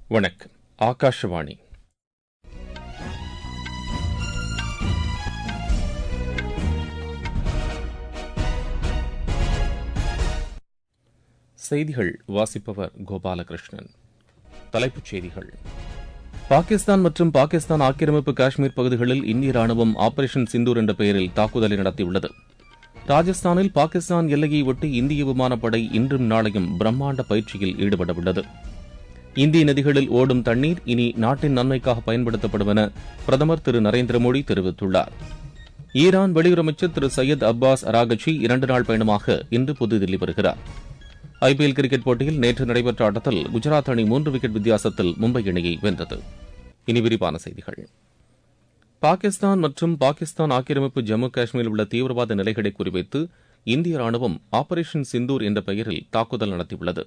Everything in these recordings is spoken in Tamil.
வணக்கம் ஆகாஷவாணி செய்திகள் வாசிப்பவர் கோபாலகிருஷ்ணன் தலைப்புச் செய்திகள் பாகிஸ்தான் மற்றும் பாகிஸ்தான் ஆக்கிரமிப்பு காஷ்மீர் பகுதிகளில் இந்திய ராணுவம் ஆபரேஷன் சிந்தூர் என்ற பெயரில் தாக்குதலை நடத்தியுள்ளது ராஜஸ்தானில் பாகிஸ்தான் எல்லையை ஒட்டி இந்திய விமானப்படை இன்றும் நாளையும் பிரம்மாண்ட பயிற்சியில் ஈடுபடவுள்ளது இந்திய நதிகளில் ஓடும் தண்ணீர் இனி நாட்டின் நன்மைக்காக பயன்படுத்தப்படும் என பிரதமர் திரு நரேந்திர மோடி தெரிவித்துள்ளார் ஈரான் வெளியுறவு அமைச்சர் திரு சையத் அப்பாஸ் அராகச்சி இரண்டு நாள் பயணமாக இன்று புதுதில்லி வருகிறார் ஐபிஎல் கிரிக்கெட் போட்டியில் நேற்று நடைபெற்ற ஆட்டத்தில் குஜராத் அணி மூன்று விக்கெட் வித்தியாசத்தில் மும்பை அணியை வென்றது இனி விரிவான செய்திகள் பாகிஸ்தான் மற்றும் பாகிஸ்தான் ஆக்கிரமிப்பு ஜம்மு காஷ்மீரில் உள்ள தீவிரவாத நிலைகளை குறிவைத்து இந்திய ராணுவம் ஆபரேஷன் சிந்தூர் என்ற பெயரில் தாக்குதல் நடத்தியுள்ளது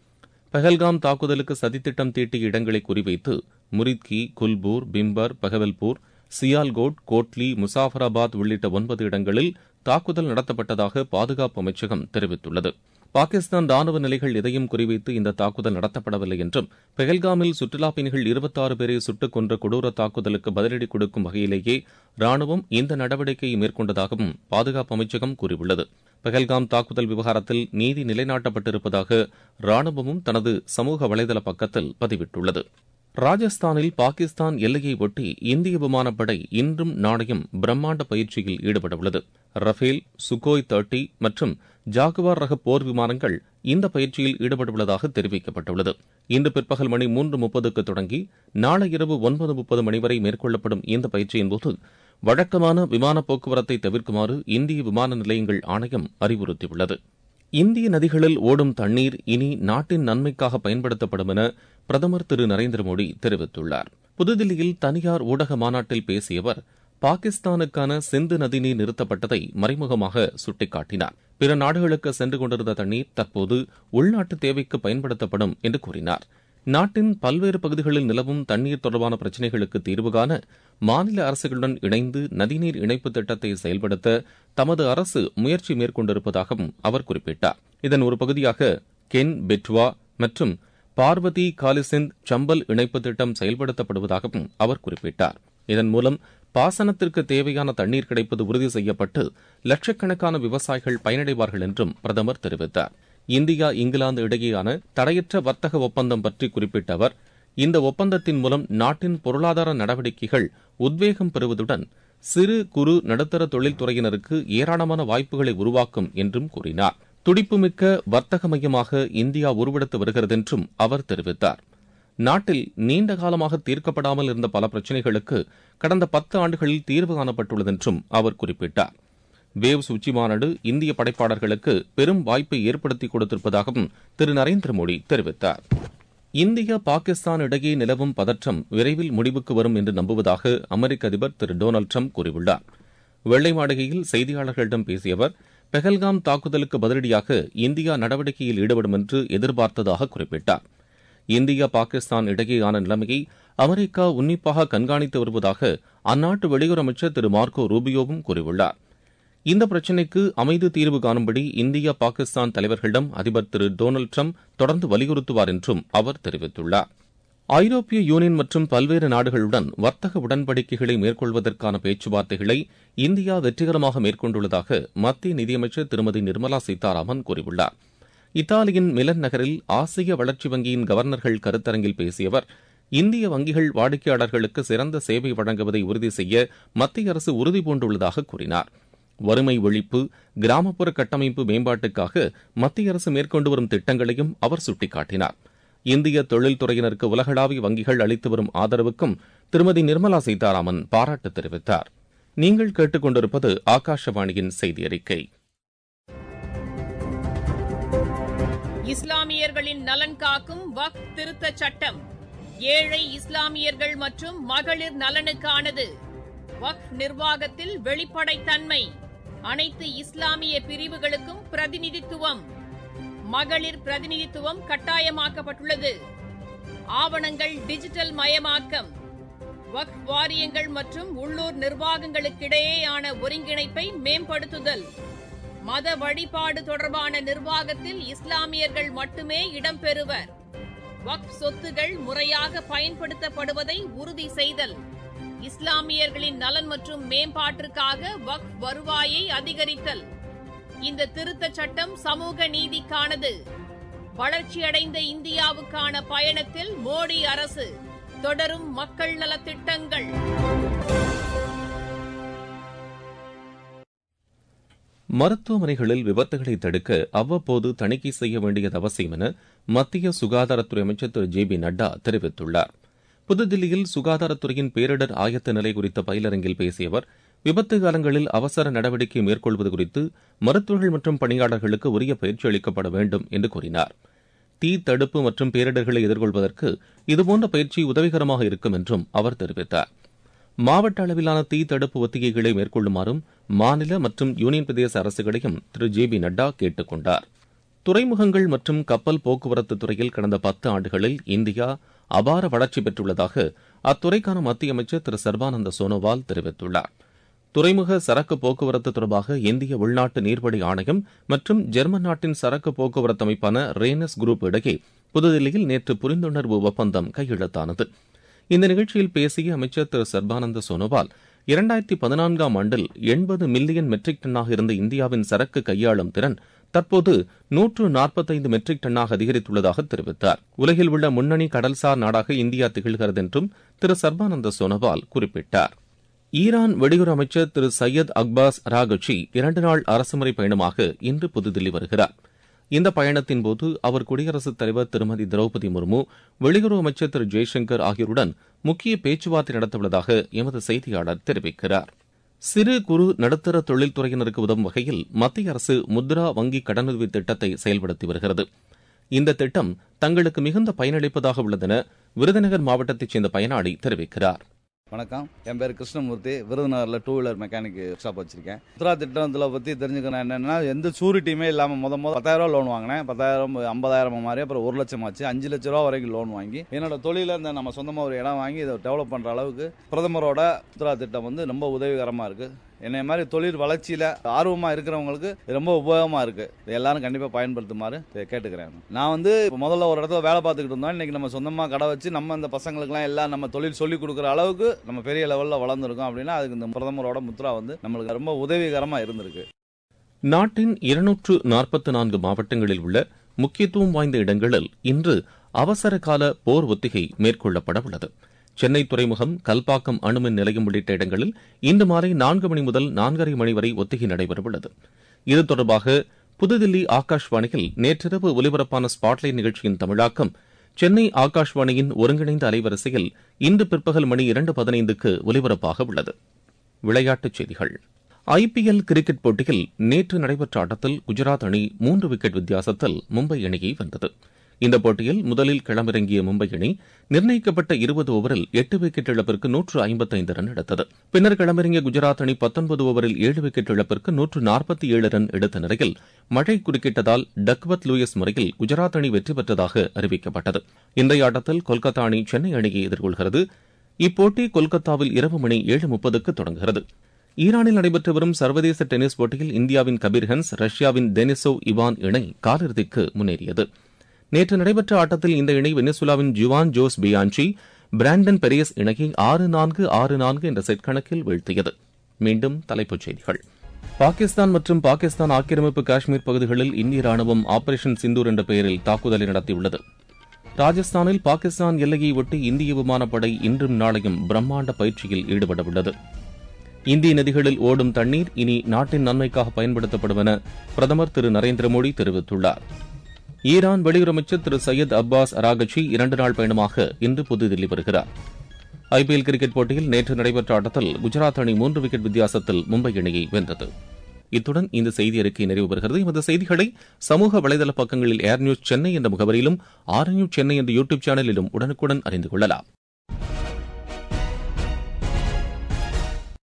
பஹல்காம் தாக்குதலுக்கு சதித்திட்டம் தீட்டிய இடங்களை குறிவைத்து முரித்கி குல்பூர் பிம்பர் பகவல்பூர் சியால்கோட் கோட்லி முசாஃபராபாத் உள்ளிட்ட ஒன்பது இடங்களில் தாக்குதல் நடத்தப்பட்டதாக பாதுகாப்பு அமைச்சகம் தெரிவித்துள்ளது பாகிஸ்தான் ராணுவ நிலைகள் எதையும் குறிவைத்து இந்த தாக்குதல் நடத்தப்படவில்லை என்றும் பெஹல்காமில் சுற்றுலாப் பயணிகள் இருபத்தாறு பேரை சுட்டுக் கொன்ற கொடூர தாக்குதலுக்கு பதிலடி கொடுக்கும் வகையிலேயே ராணுவம் இந்த நடவடிக்கையை மேற்கொண்டதாகவும் பாதுகாப்பு அமைச்சகம் கூறியுள்ளது பெஹல்காம் தாக்குதல் விவகாரத்தில் நீதி நிலைநாட்டப்பட்டிருப்பதாக ராணுவமும் தனது சமூக வலைதள பக்கத்தில் பதிவிட்டுள்ளது ராஜஸ்தானில் பாகிஸ்தான் எல்லையை ஒட்டி இந்திய விமானப்படை இன்றும் நாளையும் பிரம்மாண்ட பயிற்சியில் ஈடுபடவுள்ளது ரஃபேல் சுகோய் தேர்ட்டி மற்றும் ஜாகுவார் ரக போர் விமானங்கள் இந்த பயிற்சியில் ஈடுபடவுள்ளதாக தெரிவிக்கப்பட்டுள்ளது இன்று பிற்பகல் மணி மூன்று முப்பதுக்கு தொடங்கி நாளை இரவு ஒன்பது முப்பது மணி வரை மேற்கொள்ளப்படும் இந்த பயிற்சியின்போது வழக்கமான விமான போக்குவரத்தை தவிர்க்குமாறு இந்திய விமான நிலையங்கள் ஆணையம் அறிவுறுத்தியுள்ளது இந்திய நதிகளில் ஓடும் தண்ணீர் இனி நாட்டின் நன்மைக்காக பயன்படுத்தப்படும் என பிரதமர் திரு நரேந்திர மோடி தெரிவித்துள்ளார் புதுதில்லியில் தனியார் ஊடக மாநாட்டில் பேசிய அவர் பாகிஸ்தானுக்கான சிந்து நதிநீர் நிறுத்தப்பட்டதை மறைமுகமாக சுட்டிக்காட்டினார் பிற நாடுகளுக்கு சென்று கொண்டிருந்த தண்ணீர் தற்போது உள்நாட்டு தேவைக்கு பயன்படுத்தப்படும் என்று கூறினார் நாட்டின் பல்வேறு பகுதிகளில் நிலவும் தண்ணீர் தொடர்பான பிரச்சினைகளுக்கு தீர்வு காண மாநில அரசுகளுடன் இணைந்து நதிநீர் இணைப்பு திட்டத்தை செயல்படுத்த தமது அரசு முயற்சி மேற்கொண்டிருப்பதாகவும் அவர் குறிப்பிட்டார் இதன் ஒரு பகுதியாக கென் பெட்வா மற்றும் பார்வதி காலிசிந்த் சம்பல் இணைப்பு திட்டம் செயல்படுத்தப்படுவதாகவும் அவர் குறிப்பிட்டார் இதன் மூலம் பாசனத்திற்கு தேவையான தண்ணீர் கிடைப்பது உறுதி செய்யப்பட்டு லட்சக்கணக்கான விவசாயிகள் பயனடைவார்கள் என்றும் பிரதமர் தெரிவித்தார் இந்தியா இங்கிலாந்து இடையேயான தடையற்ற வர்த்தக ஒப்பந்தம் பற்றி குறிப்பிட்ட அவர் இந்த ஒப்பந்தத்தின் மூலம் நாட்டின் பொருளாதார நடவடிக்கைகள் உத்வேகம் பெறுவதுடன் சிறு குறு நடுத்தர தொழில்துறையினருக்கு ஏராளமான வாய்ப்புகளை உருவாக்கும் என்றும் கூறினார் துடிப்புமிக்க வர்த்தக மையமாக இந்தியா உருவெடுத்து வருகிறது என்றும் அவர் தெரிவித்தார் நாட்டில் நீண்ட காலமாக தீர்க்கப்படாமல் இருந்த பல பிரச்சினைகளுக்கு கடந்த பத்து ஆண்டுகளில் தீர்வு காணப்பட்டுள்ளது என்றும் அவர் குறிப்பிட்டார் வேவ்ஸ் உச்சி மாநாடு இந்திய படைப்பாளர்களுக்கு பெரும் வாய்ப்பை ஏற்படுத்தி கொடுத்திருப்பதாகவும் திரு நரேந்திர மோடி தெரிவித்தார் இந்தியா பாகிஸ்தான் இடையே நிலவும் பதற்றம் விரைவில் முடிவுக்கு வரும் என்று நம்புவதாக அமெரிக்க அதிபர் திரு டொனால்டு ட்ரம்ப் கூறியுள்ளார் வெள்ளை மாளிகையில் செய்தியாளர்களிடம் பேசிய அவர் பெஹல்காம் தாக்குதலுக்கு பதிலடியாக இந்தியா நடவடிக்கையில் ஈடுபடும் என்று எதிர்பார்த்ததாக குறிப்பிட்டார் இந்தியா பாகிஸ்தான் இடையேயான நிலைமையை அமெரிக்கா உன்னிப்பாக கண்காணித்து வருவதாக அந்நாட்டு வெளியுறவு அமைச்சர் திரு மார்க்கோ ரூபியோவும் கூறியுள்ளார் இந்த பிரச்சினைக்கு அமைதி தீர்வு காணும்படி இந்தியா பாகிஸ்தான் தலைவர்களிடம் அதிபர் திரு டொனால்டு ட்ரம்ப் தொடர்ந்து வலியுறுத்துவார் என்றும் அவர் தெரிவித்துள்ளார் ஐரோப்பிய யூனியன் மற்றும் பல்வேறு நாடுகளுடன் வர்த்தக உடன்படிக்கைகளை மேற்கொள்வதற்கான பேச்சுவார்த்தைகளை இந்தியா வெற்றிகரமாக மேற்கொண்டுள்ளதாக மத்திய நிதியமைச்சர் திருமதி நிர்மலா சீதாராமன் கூறியுள்ளார் இத்தாலியின் மிலன் நகரில் ஆசிய வளர்ச்சி வங்கியின் கவர்னர்கள் கருத்தரங்கில் பேசிய அவர் இந்திய வங்கிகள் வாடிக்கையாளர்களுக்கு சிறந்த சேவை வழங்குவதை உறுதி செய்ய மத்திய அரசு உறுதிபூண்டுள்ளதாக கூறினார் வறுமை ஒழிப்பு கிராமப்புற கட்டமைப்பு மேம்பாட்டுக்காக மத்திய அரசு மேற்கொண்டு வரும் திட்டங்களையும் அவர் சுட்டிக்காட்டினார் இந்திய தொழில்துறையினருக்கு உலகளாவிய வங்கிகள் அளித்து வரும் ஆதரவுக்கும் திருமதி நிர்மலா சீதாராமன் பாராட்டு தெரிவித்தார் நீங்கள் கேட்டுக்கொண்டிருப்பது ஆகாஷவாணியின் செய்தி அறிக்கை இஸ்லாமியர்களின் நலன் காக்கும் வக் திருத்த சட்டம் ஏழை இஸ்லாமியர்கள் மற்றும் மகளிர் நலனுக்கானது வக் நிர்வாகத்தில் வெளிப்படைத்தன்மை அனைத்து இஸ்லாமிய பிரிவுகளுக்கும் பிரதிநிதித்துவம் மகளிர் பிரதிநிதித்துவம் கட்டாயமாக்கப்பட்டுள்ளது ஆவணங்கள் டிஜிட்டல் மயமாக்கம் வக் வாரியங்கள் மற்றும் உள்ளூர் நிர்வாகங்களுக்கிடையேயான ஒருங்கிணைப்பை மேம்படுத்துதல் மத வழிபாடு தொடர்பான நிர்வாகத்தில் இஸ்லாமியர்கள் மட்டுமே இடம்பெறுவர் வக்ஃப் சொத்துகள் முறையாக பயன்படுத்தப்படுவதை உறுதி செய்தல் இஸ்லாமியர்களின் நலன் மற்றும் மேம்பாட்டிற்காக வக்ஃப் வருவாயை அதிகரித்தல் இந்த திருத்தச் சட்டம் சமூக நீதிக்கானது வளர்ச்சியடைந்த இந்தியாவுக்கான பயணத்தில் மோடி அரசு தொடரும் மக்கள் நலத்திட்டங்கள் மருத்துவமனைகளில் விபத்துகளை தடுக்க அவ்வப்போது தணிக்கை செய்ய வேண்டியது அவசியம் என மத்திய சுகாதாரத்துறை அமைச்சர் திரு ஜே பி நட்டா தெரிவித்துள்ளார் புதுதில்லியில் சுகாதாரத்துறையின் பேரிடர் ஆயத்த நிலை குறித்த பயிலரங்கில் பேசிய அவர் விபத்து காலங்களில் அவசர நடவடிக்கை மேற்கொள்வது குறித்து மருத்துவர்கள் மற்றும் பணியாளர்களுக்கு உரிய பயிற்சி அளிக்கப்பட வேண்டும் என்று கூறினார் தீ தடுப்பு மற்றும் பேரிடர்களை எதிர்கொள்வதற்கு இதுபோன்ற பயிற்சி உதவிகரமாக இருக்கும் என்றும் அவர் தெரிவித்தார் மாவட்ட அளவிலான தீ தடுப்பு ஒத்திகைகளை மேற்கொள்ளுமாறும் மாநில மற்றும் யூனியன் பிரதேச அரசுகளையும் திரு ஜே பி நட்டா கேட்டுக் கொண்டார் துறைமுகங்கள் மற்றும் கப்பல் போக்குவரத்து துறையில் கடந்த பத்து ஆண்டுகளில் இந்தியா அபார வளர்ச்சி பெற்றுள்ளதாக அத்துறைக்கான மத்திய அமைச்சர் திரு சர்பானந்த சோனோவால் தெரிவித்துள்ளார் துறைமுக சரக்கு போக்குவரத்து தொடர்பாக இந்திய உள்நாட்டு நீர்வழி ஆணையம் மற்றும் ஜெர்மன் நாட்டின் சரக்கு போக்குவரத்து அமைப்பான ரேனஸ் குரூப் இடையே புதுதில்லியில் நேற்று புரிந்துணர்வு ஒப்பந்தம் கையெழுத்தானது இந்த நிகழ்ச்சியில் பேசிய அமைச்சர் திரு சர்பானந்த சோனோவால் இரண்டாயிரத்தி பதினான்காம் ஆண்டில் எண்பது மில்லியன் மெட்ரிக் டன்னாக இருந்த இந்தியாவின் சரக்கு கையாளும் திறன் தற்போது நூற்று நாற்பத்தைந்து மெட்ரிக் டன்னாக அதிகரித்துள்ளதாக தெரிவித்தார் உலகில் உள்ள முன்னணி கடல்சார் நாடாக இந்தியா திகழ்கிறது என்றும் திரு சர்பானந்த சோனோவால் குறிப்பிட்டார் ஈரான் வெளியுறவு அமைச்சர் திரு சையத் அக்பாஸ் ராகச்சி இரண்டு நாள் அரசுமுறை பயணமாக இன்று புதுதில்லி வருகிறார் இந்த பயணத்தின் போது அவர் குடியரசுத் தலைவர் திருமதி திரௌபதி முர்மு வெளியுறவு அமைச்சர் திரு ஜெய்சங்கர் ஆகியோருடன் முக்கிய பேச்சுவார்த்தை நடத்தவுள்ளதாக எமது செய்தியாளர் தெரிவிக்கிறார் சிறு குறு நடுத்தர தொழில்துறையினருக்கு உதவும் வகையில் மத்திய அரசு முத்ரா வங்கி கடனுதவி திட்டத்தை செயல்படுத்தி வருகிறது இந்த திட்டம் தங்களுக்கு மிகுந்த பயனளிப்பதாக உள்ளதென விருதுநகர் மாவட்டத்தைச் சேர்ந்த பயனாளி தெரிவிக்கிறார் வணக்கம் என் பேர் கிருஷ்ணமூர்த்தி விருதுநகரில் டூ வீலர் மெக்கானிக் ஷாப் வச்சிருக்கேன் முத்ரா திட்டத்தில் பற்றி தெரிஞ்சுக்கணும் என்னன்னா எந்த சூரிட்டியுமே இல்லாமல் முத முத பத்தாயிரம் ரூபா லோன் வாங்கினேன் பத்தாயிரம் ஐம்பதாயிரம் மாதிரி அப்புறம் ஒரு லட்சம் ஆச்சு அஞ்சு லட்ச ரூபா வரைக்கும் லோன் வாங்கி என்னோட தொழில இந்த நம்ம சொந்தமாக ஒரு இடம் வாங்கி இதை டெவலப் பண்ணுற அளவுக்கு பிரதமரோட முத்ரா திட்டம் வந்து ரொம்ப உதவிகரமாக இருக்குது என்னை மாதிரி தொழில் வளர்ச்சியில் ஆர்வமாக இருக்கிறவங்களுக்கு இது ரொம்ப உபயோகமாக இருக்குது இது எல்லாரும் கண்டிப்பாக பயன்படுத்துமாறு இதை கேட்டுக்கிறேன் நான் வந்து இப்ப முதல்ல ஒரு இடத்துல வேலை பார்த்துக்கிட்டு இருந்தோம் இன்னைக்கு நம்ம சொந்தமாக கடை வச்சு நம்ம இந்த பசங்களுக்குலாம் எல்லாம் நம்ம தொழில் சொல்லிக் கொடுக்குற அளவுக்கு நம்ம பெரிய லெவலில் வளர்ந்துருக்கோம் அப்படின்னா அதுக்கு இந்த பிரதமரோட முத்ரா வந்து நம்மளுக்கு ரொம்ப உதவிகரமாக இருந்திருக்கு நாட்டின் இருநூற்று நாற்பத்தி நான்கு மாவட்டங்களில் உள்ள முக்கியத்துவம் வாய்ந்த இடங்களில் இன்று அவசர கால போர் ஒத்திகை மேற்கொள்ளப்பட உள்ளது சென்னை துறைமுகம் கல்பாக்கம் அணுமின் நிலையம் உள்ளிட்ட இடங்களில் இன்று மாலை நான்கு மணி முதல் நான்கரை மணி வரை ஒத்திகை நடைபெறவுள்ளது இது தொடர்பாக புதுதில்லி ஆகாஷ்வாணியில் நேற்றிரவு ஒலிபரப்பான ஸ்பாட்லைட் நிகழ்ச்சியின் தமிழாக்கம் சென்னை ஆகாஷ்வாணியின் ஒருங்கிணைந்த அலைவரிசையில் இன்று பிற்பகல் மணி இரண்டு பதினைந்துக்கு ஒலிபரப்பாக உள்ளது விளையாட்டுச் செய்திகள் ஐபிஎல் கிரிக்கெட் போட்டியில் நேற்று நடைபெற்ற ஆட்டத்தில் குஜராத் அணி மூன்று விக்கெட் வித்தியாசத்தில் மும்பை அணியை வென்றது இந்த போட்டியில் முதலில் களமிறங்கிய மும்பை அணி நிர்ணயிக்கப்பட்ட இருபது ஓவரில் எட்டு விக்கெட் இழப்பிற்கு நூற்று ஐம்பத்தைந்து ரன் எடுத்தது பின்னர் களமிறங்கிய குஜராத் அணி பத்தொன்பது ஓவரில் ஏழு விக்கெட் இழப்பிற்கு நூற்று நாற்பத்தி ஏழு ரன் எடுத்த நிலையில் மழை குறுக்கிட்டதால் டக்வத் லூயிஸ் முறையில் குஜராத் அணி வெற்றி பெற்றதாக அறிவிக்கப்பட்டது இன்றைய ஆட்டத்தில் கொல்கத்தா அணி சென்னை அணியை எதிர்கொள்கிறது இப்போட்டி கொல்கத்தாவில் இரவு மணி ஏழு முப்பதுக்கு தொடங்குகிறது ஈரானில் நடைபெற்று வரும் சர்வதேச டென்னிஸ் போட்டியில் இந்தியாவின் கபீர் ஹன்ஸ் ரஷ்யாவின் டெனிசோவ் இவான் இணை காலிறுதிக்கு முன்னேறியது நேற்று நடைபெற்ற ஆட்டத்தில் இந்த இணை வெனிசுலாவின் Juan Jose Bianchi Brandon Perez இணையை ஆறு நான்கு ஆறு நான்கு என்ற செட் கணக்கில் வீழ்த்தியது மீண்டும் தலைப்புச் செய்திகள் பாகிஸ்தான் மற்றும் பாகிஸ்தான் ஆக்கிரமிப்பு காஷ்மீர் பகுதிகளில் இந்திய ராணுவம் ஆபரேஷன் சிந்தூர் என்ற பெயரில் தாக்குதலை நடத்தியுள்ளது ராஜஸ்தானில் பாகிஸ்தான் எல்லையை ஒட்டி இந்திய விமானப்படை இன்றும் நாளையும் பிரம்மாண்ட பயிற்சியில் ஈடுபடவுள்ளது இந்திய நதிகளில் ஓடும் தண்ணீர் இனி நாட்டின் நன்மைக்காக பயன்படுத்தப்படும் என பிரதமர் திரு நரேந்திர மோடி தெரிவித்துள்ளார் ஈரான் வெளியுறவு அமைச்சர் திரு சையத் அப்பாஸ் அராகச்சி இரண்டு நாள் பயணமாக இன்று புதுதில்லி வருகிறார் ஐபிஎல் கிரிக்கெட் போட்டியில் நேற்று நடைபெற்ற ஆட்டத்தில் குஜராத் அணி மூன்று விக்கெட் வித்தியாசத்தில் மும்பை அணியை வென்றது இத்துடன் இந்த செய்தி அறிக்கை நிறைவு பெறுகிறது எமது செய்திகளை சமூக வலைதள பக்கங்களில் ஏர் நியூஸ் சென்னை என்ற முகவரியிலும் ஆர் நியூஸ் சென்னை என்ற யூடியூப் சேனலிலும் உடனுக்குடன் அறிந்து கொள்ளலாம்